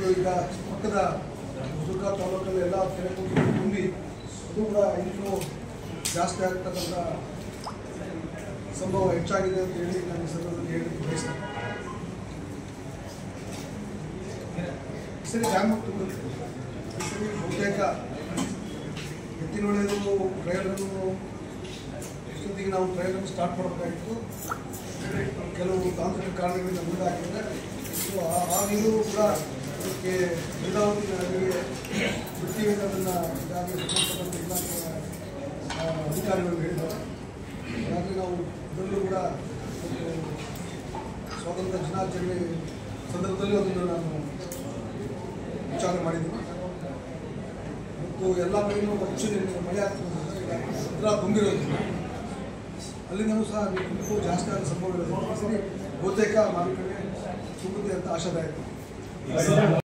ಕೆರೆಗಳು ಈಗ ಪಕ್ಕದ ದುರ್ಗ ತಾಲೂಕಲ್ಲಿ ಎಲ್ಲ ಕೆರೆಗಳು ತುಂಬಿ ಅದು ಕೂಡ ಇನ್ನೂ ಜಾಸ್ತಿ ಆಗ್ತಕ್ಕಂಥ ಸಂಭವ ಹೆಚ್ಚಾಗಿದೆ ಅಂತ ಹೇಳಿ ನಾನು ಈ ಸಂದರ್ಭದಲ್ಲಿ ಹೇಳಿ ಬಯಸ್ತೇನೆ ಈ ಸರಿ ಡ್ಯಾಮ್ ತುಂಬುತ್ತೆ ಈ ಸರಿ ಬಹುತೇಕ ಎತ್ತಿನೊಳ್ಳೆದು ಟ್ರಯಲನ್ನು ಇಷ್ಟೊತ್ತಿಗೆ ನಾವು ಟ್ರಯಲನ್ನು ಸ್ಟಾರ್ಟ್ ಮಾಡಬೇಕಾಗಿತ್ತು ಕೆಲವು ತಾಂತ್ರಿಕ ಕಾರಣಗಳಿಂದ ಮುಂದಾಗಿದೆ ಸೊ ಆ- ಆ ನೀರು ಕೂಡ ಅದಕ್ಕೆ ನೀರಾವರಿ ನದಿಗೆ ಬಿಡ್ತೀವಿ ಅನ್ನೋದನ್ನು ಈಗಾಗಲೇ ಸಂಬಂಧಪಟ್ಟ ಇಲಾಖೆಯ ಆ, ಅಧಿಕಾರಿಗಳು ಹೇಳಿದ್ದಾರೆ ಹಾಗಾಗಿ ನಾವು ಇದರಲ್ಲೂ ಕೂಡ ಒಂದು ಸ್ವಾತಂತ್ರ್ಯ ದಿನಾಚರಣೆ ಸಂದರ್ಭದಲ್ಲಿ ಅದನ್ನು ನಾನು ವಿಚಾರ ಮಾಡಿದ್ದೀನಿ ಮತ್ತು ಎಲ್ಲ ಕಡೆಯೂ ಹೆಚ್ಚು ನೀರು ಮಳೆ ಆಗ್ತಿರೋದ್ರಿಂದ ಈಗ ಭದ್ರಾ ತುಂಬಿರೋದ್ರಿಂದ ಅಲ್ಲಿಂದಲೂ ಸಹ ನೀರು ಜಾಸ್ತಿ ಆಗೋ ಸಂಭವ ಇರೋದ್ರಿಂದ ಈ ಸರಿ ಬಹುತೇಕ ಮಾರುಕಟ್ಟೆ ತುಂಬುತ್ತೆ ಅಂತ ಆಶಾದಾಯಕ